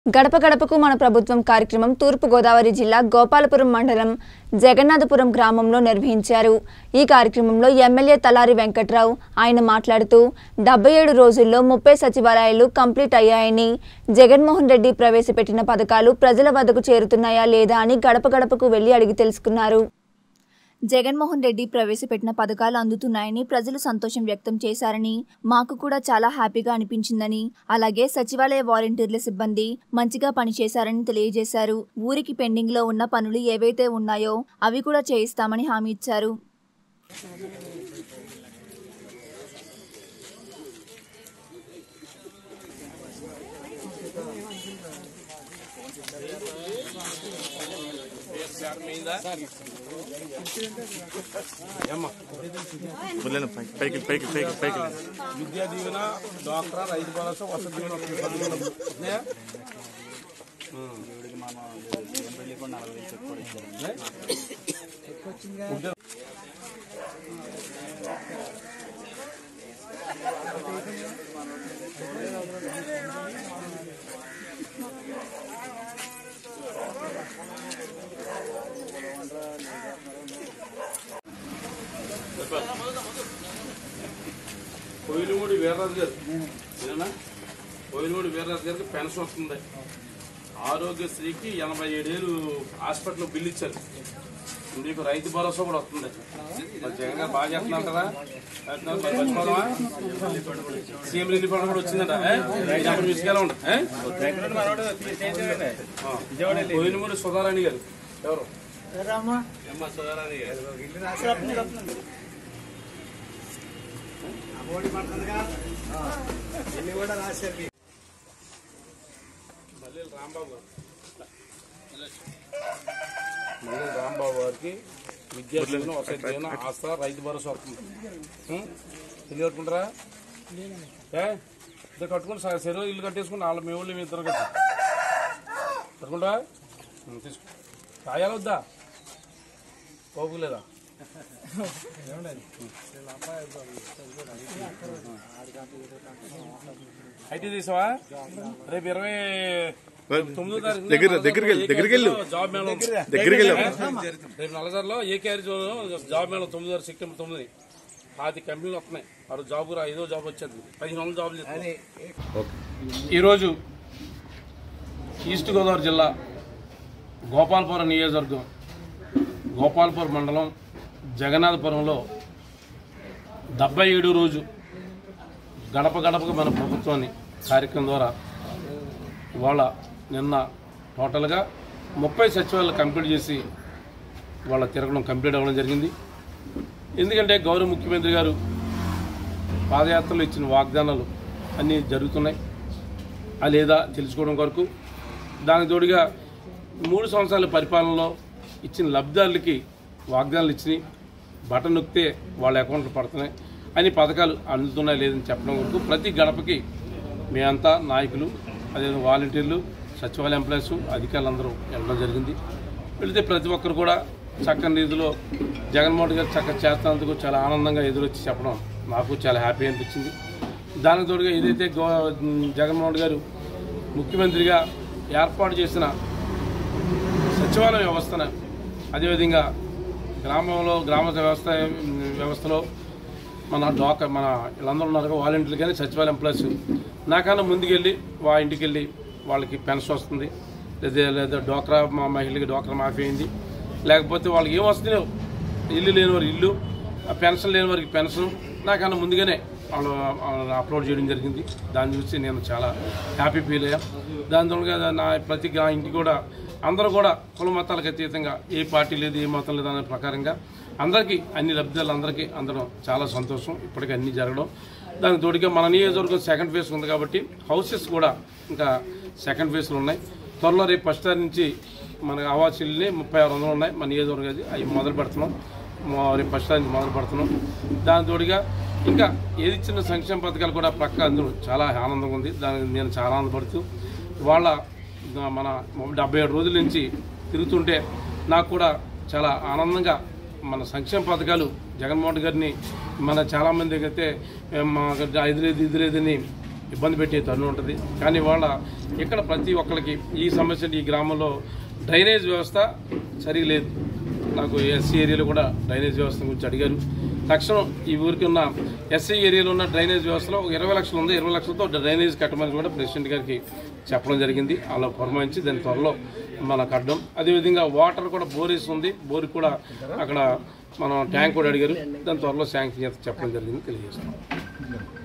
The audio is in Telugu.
గడప గడపకు మన ప్రభుత్వం కార్యక్రమం తూర్పుగోదావరి జిల్లా గోపాలపురం మండలం జగన్నాథపురం గ్రామంలో నిర్వహించారు ఈ కార్యక్రమంలో ఎమ్మెల్యే తలారి వెంకట్రావు ఆయన మాట్లాడుతూ డెబ్బై ఏడు రోజుల్లో ముప్పై సచివాలయాలు కంప్లీట్ అయ్యాయని జగన్మోహన్ రెడ్డి ప్రవేశపెట్టిన పథకాలు ప్రజల వద్దకు చేరుతున్నాయా లేదా అని గడప గడపకు వెళ్లి అడిగి తెలుసుకున్నారు జగన్మోహన్ రెడ్డి ప్రవేశపెట్టిన పథకాలు అందుతున్నాయని ప్రజలు సంతోషం వ్యక్తం చేశారని మాకు కూడా చాలా హ్యాపీగా అనిపించిందని అలాగే సచివాలయ వాలంటీర్ల సిబ్బంది మంచిగా పనిచేశారని తెలియజేశారు ఊరికి పెండింగ్ లో ఉన్న పనులు ఏవైతే ఉన్నాయో అవి కూడా చేయిస్తామని హామీ ఇచ్చారు వదిలేను పైకి పైకి పైకి పైకి పైకి లేను. విద్యా దీవెన డాక్టర్ రైతు భరోసా వసతి దీవెన వస్తుంది పథకాలు వస్తున్నాయా? ఉద్యోగ- కోయిలమూడి వీర్రాజు గారు ఏనా కోయిలమూడి వీర్రాజు గారికి పెన్షన్ వస్తుంది ఆరోగ్యశ్రీకి ఎనభై ఏడేళ్ళు హాస్పిటల్ బిల్లు ఇచ్చారు మీకు రైతు భరోసా కూడా వస్తుంది మరి జగన్ గారు బాగా చేస్తున్నారు కదా చేస్తున్నారు. మరి మర్చిపోదామా సీఎం రిలీఫ్ ఫండ్ కూడా వచ్చిందంట ఏ? ఇది అప్పుడు తీసుకెళ్ళండి ఏ? ఆ. కోయిలమూడి సుధారాణి గారు ఎవరు ఎమ్మ సుధారాణి గారు మల్లెల రాంబాబు గారు మల్లెల రాంబాబు గారికి విద్యా దీవెన వసతి దీవెన ఆస్తా రైతు భరోసా వస్తుంది ఉం? ఇల్లు కట్టుకుంటారా ఏ ఇద్దరు కట్టుకుని స- చెరువు ఇల్లు కట్టేసుకుని వాళ్ళ మీ ఊళ్ళో మీ ఇద్దరు కట్టు కట్టుకుంటా తీసుకో కాయాలి వద్దా పోపులేదా అయితే తీసావా రేపు ఇరవై తొమ్మిదో తారీఖు దగ్గర దగ్గరికి వెళ్ళు దగ్గరికి వెళ్ళు జాబ్ మేళ ఉంది. దగ్గరికి వెళ్ళు రేపు నల్లజర్లో ఏ క్యారేజ్ జాబ్ మేళ తొమ్మిది వరకు సెప్టెంబర్ తొమ్మిది పాతి కంపెనీలు వస్తున్నాయి ఆరు జాబ్ రా ఐదో జాబ్ వచ్చేది పదిహేను వందల జాబులు చేస్తున్నాయి. ఈరోజు ఈస్ట్ గోదావరి జిల్లా గోపాలపురం నియోజకవర్గం గోపాలపురం మండలం జగన్నాథపురంలో డెబ్బై ఏడు రోజు గడప గడపకు మన ప్రభుత్వాన్ని కార్యక్రమం ద్వారా ఇవాళ నిన్న టోటల్గా ముప్పై సచివాలయాలు కంప్లీట్ చేసి వాళ్ళ తిరగడం కంప్లీట్ అవ్వడం జరిగింది ఎందుకంటే గౌరవ ముఖ్యమంత్రి గారు పాదయాత్రలో ఇచ్చిన వాగ్దానాలు అన్నీ జరుగుతున్నాయి ఆ లేదా తెలుసుకోవడం కొరకు దానికి తోడుగా మూడు సంవత్సరాల పరిపాలనలో ఇచ్చిన లబ్ధిదారులకి వాగ్దానాలు ఇచ్చినాయి బటన్ నొక్కితే వాళ్ళ అకౌంట్లు పడుతున్నాయి అని పథకాలు అందుతున్నాయి లేదని చెప్పడం వరకు ప్రతి గడపకి మేమంతా నాయకులు అదే వాలంటీర్లు సచివాలయ ఎంప్లాయీస్ అధికారులందరూ వెళ్ళడం జరిగింది వెళితే ప్రతి ఒక్కరు కూడా చక్కని రీతిలో జగన్మోహన్ గారు చక్కగా చేస్తున్నందుకు చాలా ఆనందంగా ఎదురొచ్చి చెప్పడం నాకు చాలా హ్యాపీ అనిపించింది దానికి తోడుగా ఏదైతే గో జగన్మోహన్ గారు ముఖ్యమంత్రిగా ఏర్పాటు చేసిన సచివాలయ వ్యవస్థను అదేవిధంగా గ్రామంలో గ్రామ వ్యవస్థ వ్యవస్థలో మన డాక్ మన వీళ్ళందరూ ఉన్నారు వాలంటీర్లు కానీ సచివాలయం ప్లస్ నాకన్నా ముందుకెళ్ళి వా ఇంటికి వెళ్ళి వాళ్ళకి పెన్షన్ వస్తుంది లేదా లేదా డోక్రా మా మహిళకి డోక్రా మాఫీ అయింది లేకపోతే వాళ్ళకి ఏం వస్తున్నాయో ఇల్లు లేని వారికి ఇల్లు ఆ పెన్షన్ లేని వారికి పెన్షన్ నాకన్నా ముందుగానే వాళ్ళు వాళ్ళు అప్లోడ్ చేయడం జరిగింది దాన్ని చూసి నేను చాలా హ్యాపీ ఫీల్ అయ్యా దాని తోడుగా నా ప్రతి గ్రా ఇంటికి కూడా అందరూ కూడా కుల మతాలకు అతీతంగా ఏ పార్టీ లేదు ఏ మతం లేదు అనే ప్రకారంగా అందరికీ అన్ని లబ్ధిదారులు అందరికీ అందడం చాలా సంతోషం ఇప్పటికీ అన్నీ జరగడం దానికి తోడుగా మన నియోజకవర్గం సెకండ్ ఫేజ్ ఉంది కాబట్టి హౌసెస్ కూడా ఇంకా సెకండ్ ఫేజ్లో ఉన్నాయి త్వరలో రేపు ఫస్ట్ తారీఖు నుంచి మన ఆవాస్ ఇల్లుని ముప్పై ఆరు వందలు ఉన్నాయి మన నియోజకవర్గం అది అవి మొదలు పెడుతున్నాం మా రేపు ఫస్ట్ తారీఖు మొదలు పెడుతున్నాం దాని తోడుగా ఇంకా ఏది ఇచ్చిన సంక్షేమ పథకాలు కూడా ప్రక్క అందులో చాలా ఆనందంగా ఉంది దానికి నేను చాలా ఆనందపడుతూ వాళ్ళ మన డెబ్బై ఏడు రోజుల నుంచి తిరుగుతుంటే నాకు కూడా చాలా ఆనందంగా మన సంక్షేమ పథకాలు జగన్మోహన్ గారిని మన చాలామంది అయితే మాకు ఇది లేదు ఇది లేదని ఇబ్బంది పెట్టే తరుణం ఉంటుంది కానీ వాళ్ళ ఇక్కడ ప్రతి ఒక్కరికి ఈ సమస్య ఈ గ్రామంలో డ్రైనేజ్ వ్యవస్థ సరిగా లేదు నాకు ఎస్సీ ఏరియాలో కూడా డ్రైనేజ్ వ్యవస్థ గురించి అడిగారు తక్షణం ఈ ఊరికి ఉన్న ఎస్సీ ఏరియాలో ఉన్న డ్రైనేజ్ వ్యవస్థలో ఒక ఇరవై లక్షలు ఉంది ఇరవై లక్షలతో డ్రైనేజ్ కట్టమని కూడా ప్రెసిడెంట్ గారికి చెప్పడం జరిగింది అలా పురమాయించి దాని త్వరలో మన కట్టడం అదేవిధంగా వాటర్ కూడా బోరేస్ ఉంది బోర్ కూడా అక్కడ మనం ట్యాంక్ కూడా అడిగారు దాని త్వరలో శాంక్షన్ చేసి చెప్పడం జరిగింది తెలియజేస్తాం